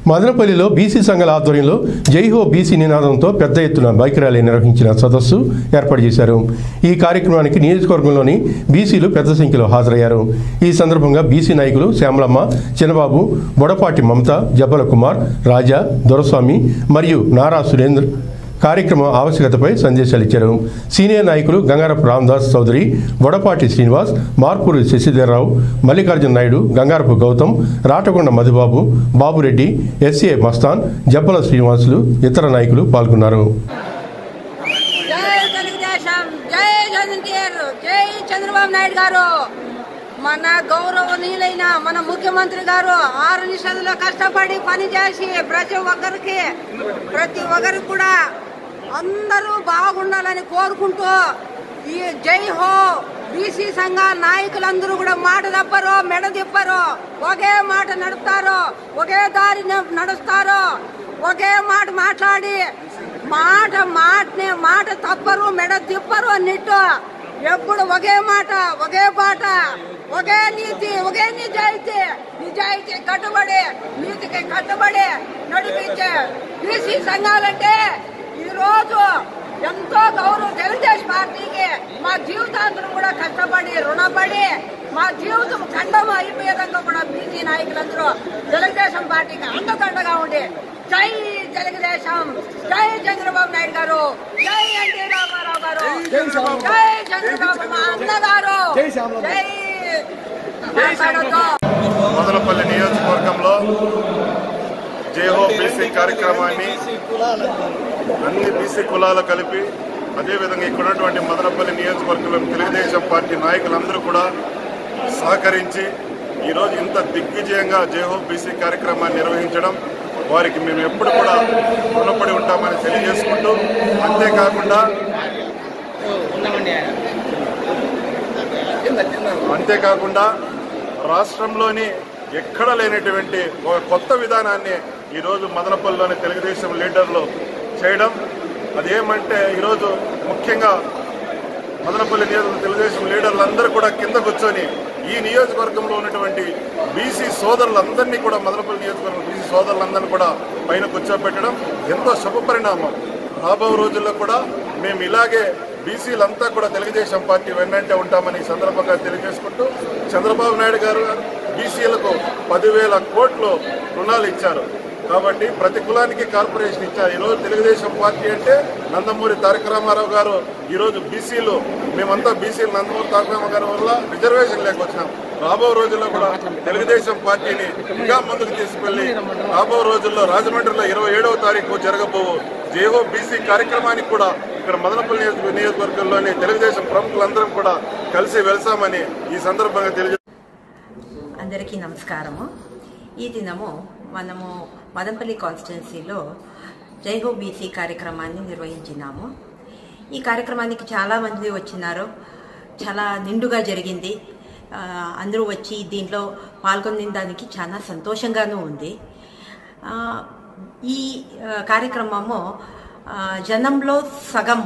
మదనపల్లిలో బీసీ సంఘాల ఆధ్వర్యంలో జైహో బీసీ నినాదంతో పెద్ద ఎత్తున బైక్ ర్యాలీ నిర్వహించిన సదస్సు ఏర్పాటు చేశారు ఈ కార్యక్రమానికి నియోజకవర్గంలోని బీసీలు పెద్ద సంఖ్యలో హాజరయ్యారు ఈ సందర్భంగా బీసీ నాయకులు శ్యామలమ్మ చిన్నబాబు బొడపాటి మమత జబ్బల కుమార్ రాజా దొరస్వామి మరియు నారా సురేంద్ర కార్యక్రమం ఆవశ్యకతపై సందేశాలు ఇచ్చారు సీనియర్ నాయకులు గంగారపు రామదాస్ చౌదరి వడపాటి శ్రీనివాస్ మార్పూరి శశిధర్రావు మల్లికార్జున నాయుడు గంగారపు గౌతమ్ రాటకొండ మధుబాబు బాబురెడ్డి ఎస్ఏ మస్తాన్ జబ్బల శ్రీనివాసులు ఇతర నాయకులు పాల్గొన్నారు జై తెలుగుదేశం జై జగన్టీఆర్ జై చంద్రబాబు నాయుడు గారు మన గౌరవనీయులైన మన ముఖ్యమంత్రి గారు ఆరు నిమిషాలలో కష్టపడి పని చేసి ప్రతి ఒక్కరికి ప్రతి ఒక్కరికి కూడా అందరూ బాగుండాలని కోరుకుంటూ ఈ జై హో బీసీ సంఘ నాయకులందరూ కూడా మాట తప్పరు మెడ తిప్పరు ఒకే మాట నడుపుతారు ఒకే దారి న- నడుస్తారు ఒకే మాట మాట్లాడి మాట మాటనే మాట తప్పరు మెడ తిప్పరు అన్నిట్టు ఎప్పుడు ఒకే మాట ఒకే పాట ఒకే నీతి ఒకే నిజాయితీ నిజాయితీ కట్టుబడి నీతికి కట్టుబడి నడిపించే బీసీ సంఘాలంటే ఈ రోజు ఎంతో గౌరవం తెలుగుదేశం పార్టీకి మా జీవితాంతరం కూడా కష్టపడి రుణపడి మా జీవితం ఖండం అయిపోయేదాకా కూడా బీసీ నాయకులందరూ తెలుగుదేశం పార్టీకి అండదండగా ఉండి జై తెలుగుదేశం జై చంద్రబాబు నాయుడు గారు జై ఎన్టీ రామారావు గారు జై చంద్రబాబు మా అన్నగారు జై మాట్లాడొద్దు మదనపల్లి నియోజకవర్గంలో జేహో బీసీ కార్యక్రమాన్ని అన్ని బీసీ కులాలు కలిపి అదేవిధంగా ఇక్కడ ఉన్నటువంటి మదనపల్లి నియోజకవర్గంలో తెలుగుదేశం పార్టీ నాయకులందరూ కూడా సహకరించి ఈరోజు ఇంత దిగ్విజయంగా జేహో బీసీ కార్యక్రమాన్ని నిర్వహించడం వారికి మేము ఎప్పుడు కూడా రుణపడి ఉంటామని తెలియజేసుకుంటూ అంతేకాకుండా అంతేకాకుండా రాష్ట్రంలోని ఎక్కడ లేనటువంటి ఒక కొత్త విధానాన్ని ఈరోజు మదనపల్లిలోని తెలుగుదేశం లీడర్లు చేయడం అదేమంటే ఈరోజు ముఖ్యంగా మదనపల్లి నియోజకవర్గం తెలుగుదేశం లీడర్లందరూ కూడా కింద కూర్చొని ఈ నియోజకవర్గంలో ఉన్నటువంటి బీసీ సోదరులందరినీ కూడా మదనపల్లి నియోజకవర్గం బీసీ సోదరులందరినీ కూడా పైన కూర్చోబెట్టడం ఎంతో శుభ పరిణామం రాబో రోజుల్లో కూడా మేము ఇలాగే బీసీలంతా కూడా తెలుగుదేశం పార్టీ వెన్నంటే ఉంటామని ఈ సందర్భంగా తెలియజేసుకుంటూ చంద్రబాబు నాయుడు గారు బీసీలకు పదివేల కోట్లు రుణాలు ఇచ్చారు కాబట్టి ప్రతి కులానికి కార్పొరేషన్ ఇచ్చారు ఈరోజు తెలుగుదేశం పార్టీ అంటే నందమూరి తారక రామారావు గారు ఈరోజు బీసీలు మేమంతా బీసీలు నందమూరి తారక రామారావు గారి వల్ల రిజర్వేషన్ లేకొచ్చినాం రాబో రోజుల్లో కూడా తెలుగుదేశం పార్టీని ఇంకా ముందుకు తీసుకెళ్లి రాబో రోజుల్లో రాజమండ్రిలో ఇరవై ఏడవ తారీఖు జరగబోవు జేహో బీసీ కార్యక్రమానికి కూడా ఇక్కడ మదనపల్లి నియోజక- నియోజకవర్గంలోని తెలుగుదేశం ప్రముఖులందరం కూడా కలిసి వెళ్తామని ఈ సందర్భంగా తెలియజే అందరికీ నమస్కారము ఈ దినము మనము మదంపల్లి కాన్స్టిట్యున్సీలో జైహో బీసీ కార్యక్రమాన్ని నిర్వహించినాము ఈ కార్యక్రమానికి చాలా మంది వచ్చినారు చాలా నిండుగా జరిగింది ఆ, అందరూ వచ్చి దీంట్లో పాల్గొనే దానికి చాలా సంతోషంగానూ ఉంది ఆ, ఈ ఆ, కార్యక్రమము ఆ, జనంలో సగం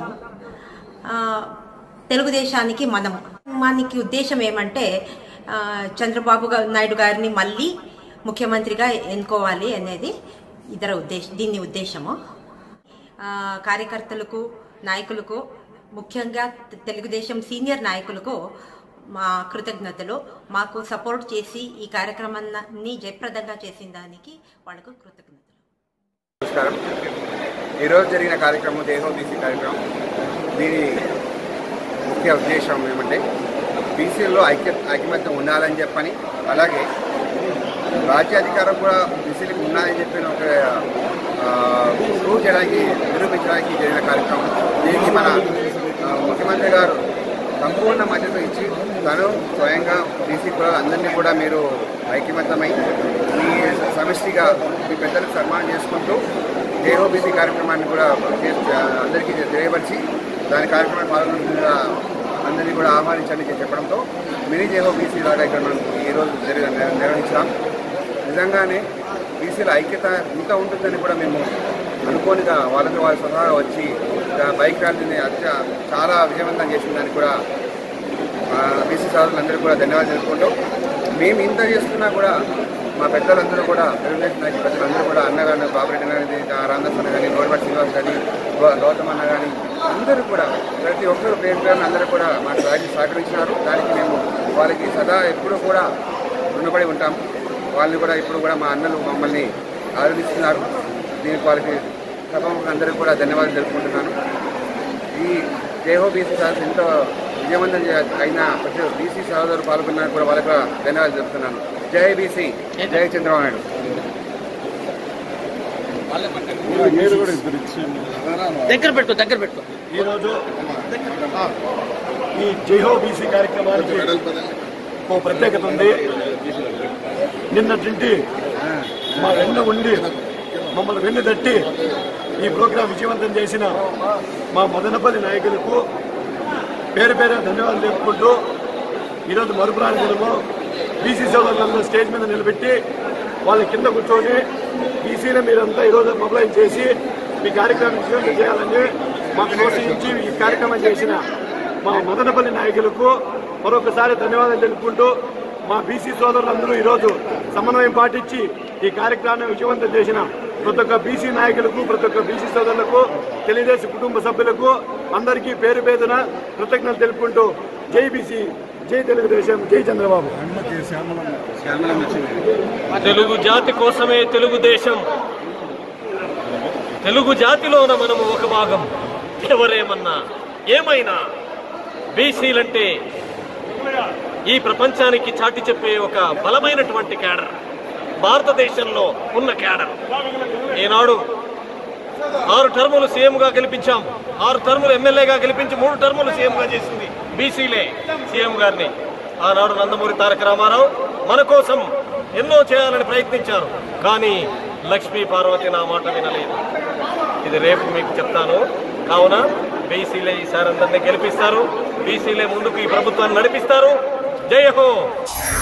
ఆ, తెలుగుదేశానికి మనం మనకి ఉద్దేశం ఏమంటే ఆ, చంద్రబాబు గా- నాయుడు గారిని మళ్ళీ ముఖ్యమంత్రిగా ఎన్నుకోవాలి అనేది ఇతర ఉద్దేశం దీని ఉద్దేశము ఆ, కార్యకర్తలకు నాయకులకు ముఖ్యంగా తె- తెలుగుదేశం సీనియర్ నాయకులకు మా కృతజ్ఞతలు మాకు సపోర్ట్ చేసి ఈ కార్యక్రమాన్ని జయప్రదంగా చేసిన దానికి వాళ్ళకు కృతజ్ఞతలు నమస్కారం ఈరోజు జరిగిన కార్యక్రమం దేహో బీసీ కార్యక్రమం దీని ముఖ్య ఉద్దేశం ఏమంటే బీసీల్లో ఐక్య ఐకమత్యం ఉండాలని చెప్పని అలాగే రాజ్యాధికారం కూడా బీసీలకు ఉన్నాయని చెప్పిన ఒక ఆ, ప్రూవ్ చేయడానికి నిరూపించడానికి జరిగిన కార్యక్రమం దీనికి మన ఆ, ముఖ్యమంత్రి గారు సంపూర్ణ మద్దతు ఇచ్చి తను స్వయంగా బీసీ కులాలు అందరినీ కూడా మీరు ఐక్యమత్యమై మీ సమిష్టిగా మీ పెద్దలకు సన్మానం చేసుకుంటూ దేహో బీసీ కార్యక్రమాన్ని కూడా చే- అందరికీ తెలియపరిచి దాని కార్యక్రమాన్ని పాల్గొన్న అందరినీ కూడా ఆహ్వానించండి అని చెప్పడంతో మినీ జేహో బీసీ లాగా ఇక్కడ మనం ఈరోజు జరిగి నిర్వహించాం నిజంగానే బీసీల ఐక్యత ఇంత ఉంటుందని కూడా మేము అనుకోనిగా వాళ్ళకి వాళ్ళ స్వతహాగా వచ్చి ఇంకా బైక్ ర్యాలీని అత్య చాలా విజయవంతం చేసిన దానికి కూడా బీసీ సోదరులందరూ కూడా ధన్యవాదాలు తెలుపుకుంటూ మేము ఇంత చేస్తున్నా కూడా మా పెద్దలందరూ కూడా తెలుగుదేశం నాయకుల పెద్దలందరూ కూడా అన్నగారిని బాబురెడ్డి గారి రామదాస్ అన్న కానీ గోడపాటి శ్రీనివాస్ కానీ గౌ- గౌతమ్ అన్న కానీ అందరూ కూడా ప్రతి ఒక్కరు పేరు పేరున అందరూ కూడా మాకు రాజీ సహకరించినారు దానికి మేము వాళ్ళకి సదా ఎప్పుడూ కూడా రుణపడి ఉంటాం వాళ్ళని కూడా ఇప్పుడు కూడా మా అన్నలు మమ్మల్ని ఆదరిస్తున్నారు దీనికి వాళ్ళకి సభకు అందరికీ కూడా ధన్యవాదాలు తెలుపుకుంటున్నాను ఈ జేహో బీసీ సార్ ఎంతో విజయవంతం చే- అయిన ప్రతి బీసీ సహోదరులు పాల్గొన్నారు కూడా వాళ్ళకి కూడా ధన్యవాదాలు చెప్తున్నాను జై బీసీ జై చంద్రబాబు నాయుడు దగ్గర పెట్టుకో దగ్గర పెట్టుకో ఈరోజు ఈ జైహో బీసీ కార్యక్రమానికి ఓ ప్రత్యేకత ఉంది నిన్నటింటి మా వెన్న ఉండి మమ్మల్ని వెన్ను తట్టి ఈ ప్రోగ్రాం విజయవంతం చేసిన మా మదనపల్లి నాయకులకు పేరు పేరు ధన్యవాదాలు తెలుపుకుంటూ ఈరోజు మరుపురాని దినము బీసీ సోదరులందరూ స్టేజ్ మీద నిలబెట్టి వాళ్ళ కింద కూర్చొని బీసీని మీరంతా ఈరోజు మొబిలైజ్ చేసి ఈ కార్యక్రమం విజయవంతం చేయాలని మాకు ప్రోత్సహించి ఈ కార్యక్రమం చేసిన మా మదనపల్లి నాయకులకు మరొకసారి ధన్యవాదాలు తెలుపుకుంటూ మా బీసీ సోదరులందరూ ఈరోజు సమన్వయం పాటించి ఈ కార్యక్రమాన్ని విజయవంతం చేసిన ప్రతి ఒక్క బీసీ నాయకులకు ప్రతి ఒక్క బీసీ సోదరులకు తెలుగుదేశం కుటుంబ సభ్యులకు అందరికీ పేరు పేరున కృతజ్ఞతలు తెలుపుకుంటూ జై బీసీ జై తెలుగుదేశం జై చంద్రబాబు తెలుగు జాతి కోసమే తెలుగుదేశం తెలుగు జాతిలోన మనము ఒక భాగం ఎవరేమన్నా ఏమైనా బీసీలంటే ఈ ప్రపంచానికి చాటి చెప్పే ఒక బలమైనటువంటి క్యాడర్ భారతదేశంలో ఉన్న క్యాడర్ ఈనాడు ఆరు టర్ములు సీఎంగా గెలిపించాం ఆరు టర్ములు ఎమ్మెల్యేగా గెలిపించి మూడు టర్ములు సీఎంగా చేసింది బీసీలే సీఎం గారిని ఆనాడు నందమూరి తారక రామారావు మన కోసం ఎన్నో చేయాలని ప్రయత్నించారు కానీ లక్ష్మీ పార్వతి నా మాట వినలేదు ఇది రేపు మీకు చెప్తాను కావున బీసీలే ఈసారి అందరినీ గెలిపిస్తారు బీసీలే ముందుకు ఈ ప్రభుత్వాన్ని నడిపిస్తారు జై హో